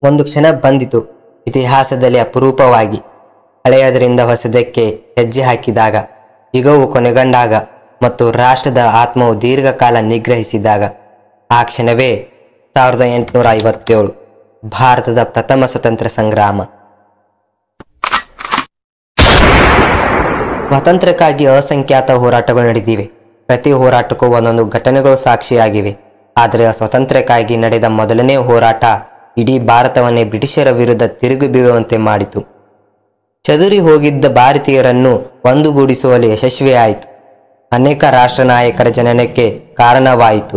ಒಂದು ಕ್ಷಣ ಬಂದಿತು ಇತಿಹಾಸದಲ್ಲಿ ಅಪರೂಪವಾಗಿ ಹಳೆಯದರಿಂದ ಹೊಸದಕ್ಕೆ ಹೆಜ್ಜೆ ಹಾಕಿದಾಗ ಯುಗವು ಕೊನೆಗೊಂಡಾಗ ಮತ್ತು ರಾಷ್ಟ್ರದ ಆತ್ಮವು ದೀರ್ಘಕಾಲ ನಿಗ್ರಹಿಸಿದಾಗ ಆ ಕ್ಷಣವೇ ಸಾವಿರದ ಎಂಟುನೂರ ಐವತ್ತೇಳು ಭಾರತದ ಪ್ರಥಮ ಸ್ವತಂತ್ರ ಸಂಗ್ರಾಮ ಸ್ವಾತಂತ್ರ್ಯಕ್ಕಾಗಿ ಅಸಂಖ್ಯಾತ ಹೋರಾಟಗಳು ನಡೆದಿವೆ ಪ್ರತಿ ಹೋರಾಟಕ್ಕೂ ಒಂದೊಂದು ಘಟನೆಗಳು ಸಾಕ್ಷಿಯಾಗಿವೆ ಆದರೆ ಸ್ವಾತಂತ್ರ್ಯಕ್ಕಾಗಿ ನಡೆದ ಮೊದಲನೇ ಹೋರಾಟ ಇಡೀ ಭಾರತವನ್ನೇ ಬ್ರಿಟಿಷರ ವಿರುದ್ಧ ತಿರುಗಿ ಬೀಳುವಂತೆ ಮಾಡಿತು ಚದುರಿ ಹೋಗಿದ್ದ ಭಾರತೀಯರನ್ನು ಒಂದುಗೂಡಿಸುವಲ್ಲಿ ಯಶಸ್ವಿಯಾಯಿತು ಅನೇಕ ರಾಷ್ಟ್ರ ನಾಯಕರ ಜನನಕ್ಕೆ ಕಾರಣವಾಯಿತು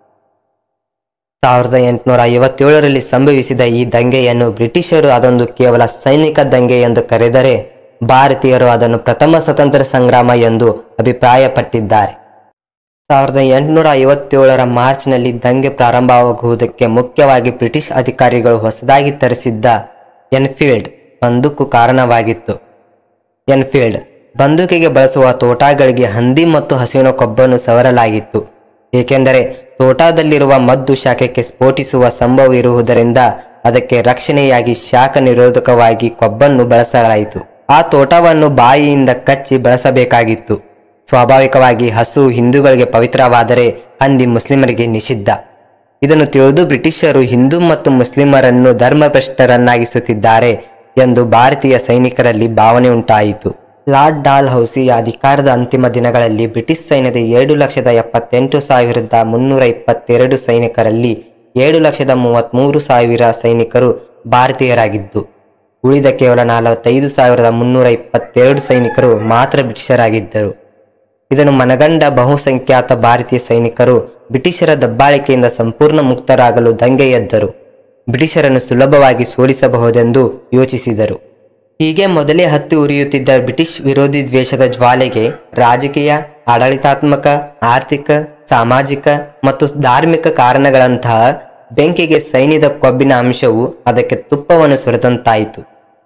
ಸಾವಿರದ ಎಂಟುನೂರ ಐವತ್ತೇಳರಲ್ಲಿ ಸಂಭವಿಸಿದ ಈ ದಂಗೆಯನ್ನು ಬ್ರಿಟಿಷರು ಅದೊಂದು ಕೇವಲ ಸೈನಿಕ ದಂಗೆ ಎಂದು ಕರೆದರೆ ಭಾರತೀಯರು ಅದನ್ನು ಪ್ರಥಮ ಸ್ವತಂತ್ರ ಸಂಗ್ರಾಮ ಎಂದು ಅಭಿಪ್ರಾಯಪಟ್ಟಿದ್ದಾರೆ ಸಾವಿರದ ಎಂಟುನೂರ ಐವತ್ತೇಳರ ಮಾರ್ಚ್ನಲ್ಲಿ ದಂಗೆ ಪ್ರಾರಂಭವಾಗುವುದಕ್ಕೆ ಮುಖ್ಯವಾಗಿ ಬ್ರಿಟಿಷ್ ಅಧಿಕಾರಿಗಳು ಹೊಸದಾಗಿ ತರಿಸಿದ್ದ ಎನ್ಫೀಲ್ಡ್ ಬಂದೂಕು ಕಾರಣವಾಗಿತ್ತು ಎನ್ಫೀಲ್ಡ್ ಬಂದೂಕಿಗೆ ಬಳಸುವ ತೋಟಾಗಳಿಗೆ ಹಂದಿ ಮತ್ತು ಹಸುವಿನ ಕೊಬ್ಬನ್ನು ಸವರಲಾಗಿತ್ತು ಏಕೆಂದರೆ ತೋಟದಲ್ಲಿರುವ ಮದ್ದು ಶಾಖಕ್ಕೆ ಸ್ಫೋಟಿಸುವ ಸಂಭವ ಇರುವುದರಿಂದ ಅದಕ್ಕೆ ರಕ್ಷಣೆಯಾಗಿ ಶಾಖ ನಿರೋಧಕವಾಗಿ ಕೊಬ್ಬನ್ನು ಬಳಸಲಾಯಿತು ಆ ತೋಟವನ್ನು ಬಾಯಿಯಿಂದ ಕಚ್ಚಿ ಬಳಸಬೇಕಾಗಿತ್ತು ಸ್ವಾಭಾವಿಕವಾಗಿ ಹಸು ಹಿಂದೂಗಳಿಗೆ ಪವಿತ್ರವಾದರೆ ಹಂದಿ ಮುಸ್ಲಿಮರಿಗೆ ನಿಷಿದ್ಧ ಇದನ್ನು ತಿಳಿದು ಬ್ರಿಟಿಷರು ಹಿಂದೂ ಮತ್ತು ಮುಸ್ಲಿಮರನ್ನು ಧರ್ಮಭ್ರಷ್ಟರನ್ನಾಗಿಸುತ್ತಿದ್ದಾರೆ ಎಂದು ಭಾರತೀಯ ಸೈನಿಕರಲ್ಲಿ ಭಾವನೆ ಉಂಟಾಯಿತು ಲಾರ್ಡ್ ಡಾಲ್ ಹೌಸಿಯ ಅಧಿಕಾರದ ಅಂತಿಮ ದಿನಗಳಲ್ಲಿ ಬ್ರಿಟಿಷ್ ಸೈನ್ಯದ ಏಳು ಲಕ್ಷದ ಎಪ್ಪತ್ತೆಂಟು ಸಾವಿರದ ಮುನ್ನೂರ ಇಪ್ಪತ್ತೆರಡು ಸೈನಿಕರಲ್ಲಿ ಏಳು ಲಕ್ಷದ ಮೂವತ್ತ್ಮೂರು ಸಾವಿರ ಸೈನಿಕರು ಭಾರತೀಯರಾಗಿದ್ದು ಉಳಿದ ಕೇವಲ ನಲವತ್ತೈದು ಸಾವಿರದ ಮುನ್ನೂರ ಇಪ್ಪತ್ತೆರಡು ಸೈನಿಕರು ಮಾತ್ರ ಬ್ರಿಟಿಷರಾಗಿದ್ದರು ಇದನ್ನು ಮನಗಂಡ ಬಹುಸಂಖ್ಯಾತ ಭಾರತೀಯ ಸೈನಿಕರು ಬ್ರಿಟಿಷರ ದಬ್ಬಾಳಿಕೆಯಿಂದ ಸಂಪೂರ್ಣ ಮುಕ್ತರಾಗಲು ದಂಗೆ ಎದ್ದರು ಬ್ರಿಟಿಷರನ್ನು ಸುಲಭವಾಗಿ ಸೋಲಿಸಬಹುದೆಂದು ಯೋಚಿಸಿದರು ಹೀಗೆ ಮೊದಲೇ ಹತ್ತಿ ಉರಿಯುತ್ತಿದ್ದ ಬ್ರಿಟಿಷ್ ವಿರೋಧಿ ದ್ವೇಷದ ಜ್ವಾಲೆಗೆ ರಾಜಕೀಯ ಆಡಳಿತಾತ್ಮಕ ಆರ್ಥಿಕ ಸಾಮಾಜಿಕ ಮತ್ತು ಧಾರ್ಮಿಕ ಕಾರಣಗಳಂತಹ ಬೆಂಕಿಗೆ ಸೈನ್ಯದ ಕೊಬ್ಬಿನ ಅಂಶವು ಅದಕ್ಕೆ ತುಪ್ಪವನ್ನು ಸುರಿದಂತಾಯಿತು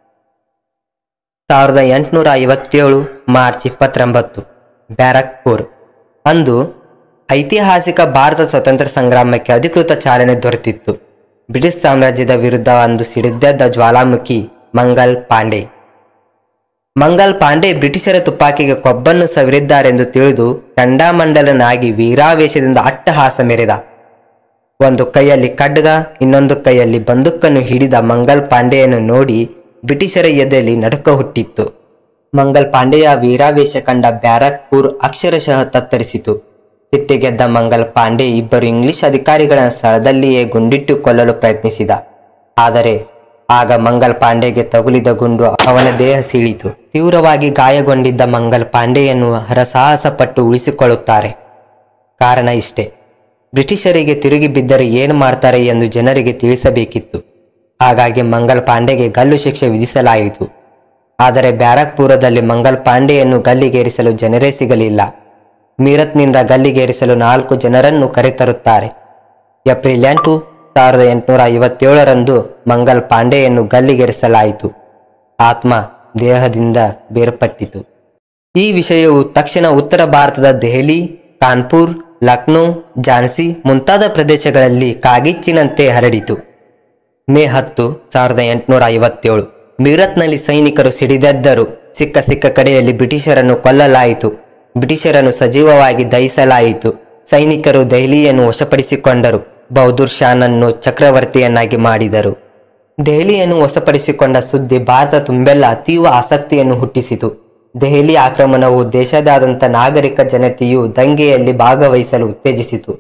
ಸಾವಿರದ ಎಂಟುನೂರ ಐವತ್ತೇಳು ಮಾರ್ಚ್ ಇಪ್ಪತ್ತೊಂಬತ್ತು ಬ್ಯಾರಕ್ಪುರ್ ಅಂದು ಐತಿಹಾಸಿಕ ಭಾರತ ಸ್ವತಂತ್ರ ಸಂಗ್ರಾಮಕ್ಕೆ ಅಧಿಕೃತ ಚಾಲನೆ ದೊರೆತಿತ್ತು ಬ್ರಿಟಿಷ್ ಸಾಮ್ರಾಜ್ಯದ ವಿರುದ್ಧ ಅಂದು ಸಿಡಿದೆದ್ದ ಜ್ವಾಲಾಮುಖಿ ಮಂಗಲ್ ಪಾಂಡೆ ಮಂಗಲ್ ಪಾಂಡೆ ಬ್ರಿಟಿಷರ ತುಪಾಕಿಗೆ ಕೊಬ್ಬನ್ನು ಸವಿರಿದ್ದಾರೆಂದು ತಿಳಿದು ಚಂಡಾಮಂಡಲನಾಗಿ ವೀರಾವೇಶದಿಂದ ಅಟ್ಟಹಾಸ ಮೆರೆದ ಒಂದು ಕೈಯಲ್ಲಿ ಖಡ್ಗ ಇನ್ನೊಂದು ಕೈಯಲ್ಲಿ ಬಂದೂಕನ್ನು ಹಿಡಿದ ಮಂಗಲ್ ಪಾಂಡೆಯನ್ನು ನೋಡಿ ಬ್ರಿಟಿಷರ ಎದೆಯಲ್ಲಿ ನಡುಕ ಹುಟ್ಟಿತ್ತು ಮಂಗಲ್ ಪಾಂಡೆಯ ವೀರಾವೇಶ ಕಂಡ ಬ್ಯಾರಕ್ಪುರ್ ಅಕ್ಷರಶಃ ತತ್ತರಿಸಿತು ಸಿಟ್ಟಿಗೆದ್ದ ಮಂಗಲ್ ಪಾಂಡೆ ಇಬ್ಬರು ಇಂಗ್ಲಿಷ್ ಅಧಿಕಾರಿಗಳ ಸ್ಥಳದಲ್ಲಿಯೇ ಗುಂಡಿಟ್ಟು ಕೊಲ್ಲಲು ಪ್ರಯತ್ನಿಸಿದ ಆದರೆ ಆಗ ಮಂಗಲ್ ಪಾಂಡೆಗೆ ತಗುಲಿದ ಗುಂಡು ಅವನ ದೇಹ ಸೀಳಿತು ತೀವ್ರವಾಗಿ ಗಾಯಗೊಂಡಿದ್ದ ಮಂಗಲ್ ಪಾಂಡೆಯನ್ನು ಹರಸಾಹಸ ಪಟ್ಟು ಉಳಿಸಿಕೊಳ್ಳುತ್ತಾರೆ ಕಾರಣ ಇಷ್ಟೇ ಬ್ರಿಟಿಷರಿಗೆ ತಿರುಗಿ ಬಿದ್ದರೆ ಏನು ಮಾಡ್ತಾರೆ ಎಂದು ಜನರಿಗೆ ತಿಳಿಸಬೇಕಿತ್ತು ಹಾಗಾಗಿ ಮಂಗಲ್ ಪಾಂಡೆಗೆ ಗಲ್ಲು ಶಿಕ್ಷೆ ವಿಧಿಸಲಾಯಿತು ಆದರೆ ಬ್ಯಾರಕ್ಪುರದಲ್ಲಿ ಮಂಗಲ್ ಪಾಂಡೆಯನ್ನು ಗಲ್ಲಿಗೇರಿಸಲು ಜನರೇ ಸಿಗಲಿಲ್ಲ ಮೀರತ್ನಿಂದ ಗಲ್ಲಿಗೇರಿಸಲು ನಾಲ್ಕು ಜನರನ್ನು ಕರೆತರುತ್ತಾರೆ ಏಪ್ರಿಲ್ ಎಂಟು ಸಾವಿರದ ಎಂಟುನೂರ ಐವತ್ತೇಳರಂದು ಮಂಗಲ್ ಪಾಂಡೆಯನ್ನು ಗಲ್ಲಿಗೇರಿಸಲಾಯಿತು ಆತ್ಮ ದೇಹದಿಂದ ಬೇರ್ಪಟ್ಟಿತು ಈ ವಿಷಯವು ತಕ್ಷಣ ಉತ್ತರ ಭಾರತದ ದೆಹಲಿ ಕಾನ್ಪುರ್ ಲಕ್ನೋ ಝಾನ್ಸಿ ಮುಂತಾದ ಪ್ರದೇಶಗಳಲ್ಲಿ ಕಾಗಿಚ್ಚಿನಂತೆ ಹರಡಿತು ಮೇ ಹತ್ತು ಸಾವಿರದ ಎಂಟುನೂರ ಐವತ್ತೇಳು ಮೀರತ್ನಲ್ಲಿ ಸೈನಿಕರು ಸಿಡಿದೆದ್ದರು ಸಿಕ್ಕ ಸಿಕ್ಕ ಕಡೆಯಲ್ಲಿ ಬ್ರಿಟಿಷರನ್ನು ಕೊಲ್ಲಲಾಯಿತು ಬ್ರಿಟಿಷರನ್ನು ಸಜೀವವಾಗಿ ದಹಿಸಲಾಯಿತು ಸೈನಿಕರು ದೆಹಲಿಯನ್ನು ವಶಪಡಿಸಿಕೊಂಡರು ಬಹದ್ದೂರ್ ಶಾನನ್ನು ಚಕ್ರವರ್ತಿಯನ್ನಾಗಿ ಮಾಡಿದರು ದೆಹಲಿಯನ್ನು ವಶಪಡಿಸಿಕೊಂಡ ಸುದ್ದಿ ಭಾರತ ತುಂಬೆಲ್ಲ ತೀವ್ರ ಆಸಕ್ತಿಯನ್ನು ಹುಟ್ಟಿಸಿತು ದೆಹಲಿ ಆಕ್ರಮಣವು ದೇಶದಾದ್ಯಂತ ನಾಗರಿಕ ಜನತೆಯು ದಂಗೆಯಲ್ಲಿ ಭಾಗವಹಿಸಲು ಉತ್ತೇಜಿಸಿತು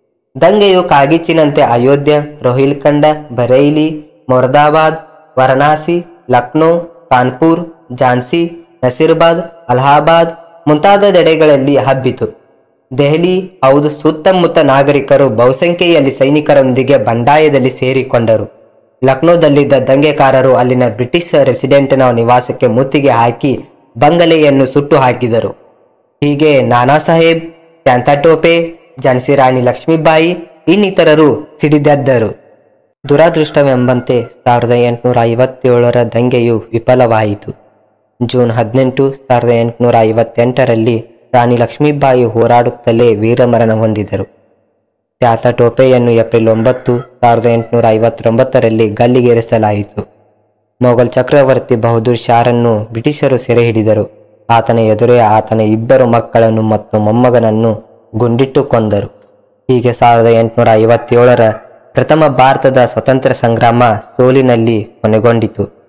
ದಂಗೆಯು ಕಾಗಿಚ್ಚಿನಂತೆ ಅಯೋಧ್ಯ ರೋಹಿಲ್ಖಂಡ ಬರೈಲಿ ಮೊರ್ದಾಬಾದ್ ವಾರಣಾಸಿ ಲಕ್ನೋ ಕಾನ್ಪುರ್ ಝಾನ್ಸಿ ನಸೀರ್ಬಾದ್ ಅಲಹಾಬಾದ್ ಮುಂತಾದೆಡೆಗಳಲ್ಲಿ ಹಬ್ಬಿತು ದೆಹಲಿ ಹೌದು ಸುತ್ತಮುತ್ತ ನಾಗರಿಕರು ಬಹುಸಂಖ್ಯೆಯಲ್ಲಿ ಸೈನಿಕರೊಂದಿಗೆ ಬಂಡಾಯದಲ್ಲಿ ಸೇರಿಕೊಂಡರು ಲಕ್ನೋದಲ್ಲಿದ್ದ ದಂಗೆಕಾರರು ಅಲ್ಲಿನ ಬ್ರಿಟಿಷ್ ರೆಸಿಡೆಂಟ್ನ ನಿವಾಸಕ್ಕೆ ಮುತ್ತಿಗೆ ಹಾಕಿ ಬಂಗಲೆಯನ್ನು ಸುಟ್ಟು ಹಾಕಿದರು ಹೀಗೆ ನಾನಾ ಸಾಹೇಬ್ ಟ್ಯಾಂತಾಟೋಪೆ ಝಾನ್ಸಿ ರಾಣಿ ಲಕ್ಷ್ಮೀಬಾಯಿ ಇನ್ನಿತರರು ಸಿಡಿದೆದ್ದರು ದುರಾದೃಷ್ಟವೆಂಬಂತೆ ಸಾವಿರದ ಎಂಟುನೂರ ಐವತ್ತೇಳರ ದಂಗೆಯು ವಿಫಲವಾಯಿತು ಜೂನ್ ಹದಿನೆಂಟು ಸಾವಿರದ ಎಂಟುನೂರ ಐವತ್ತೆಂಟರಲ್ಲಿ ರಾಣಿ ಲಕ್ಷ್ಮೀಬಾಯಿ ಹೋರಾಡುತ್ತಲೇ ವೀರಮರಣ ಹೊಂದಿದರು ಖ್ಯಾತ ಟೋಪೆಯನ್ನು ಏಪ್ರಿಲ್ ಒಂಬತ್ತು ಸಾವಿರದ ಎಂಟುನೂರ ಐವತ್ತೊಂಬತ್ತರಲ್ಲಿ ಗಲ್ಲಿಗೇರಿಸಲಾಯಿತು ಮೊಘಲ್ ಚಕ್ರವರ್ತಿ ಬಹದ್ದೂರ್ ಶಾರನ್ನು ಬ್ರಿಟಿಷರು ಸೆರೆ ಹಿಡಿದರು ಆತನ ಎದುರೇ ಆತನ ಇಬ್ಬರು ಮಕ್ಕಳನ್ನು ಮತ್ತು ಮೊಮ್ಮಗನನ್ನು ಗುಂಡಿಟ್ಟು ಕೊಂದರು ಹೀಗೆ ಸಾವಿರದ ಎಂಟುನೂರ ಐವತ್ತೇಳರ ಪ್ರಥಮ ಭಾರತದ ಸ್ವತಂತ್ರ ಸಂಗ್ರಾಮ ಸೋಲಿನಲ್ಲಿ ಕೊನೆಗೊಂಡಿತು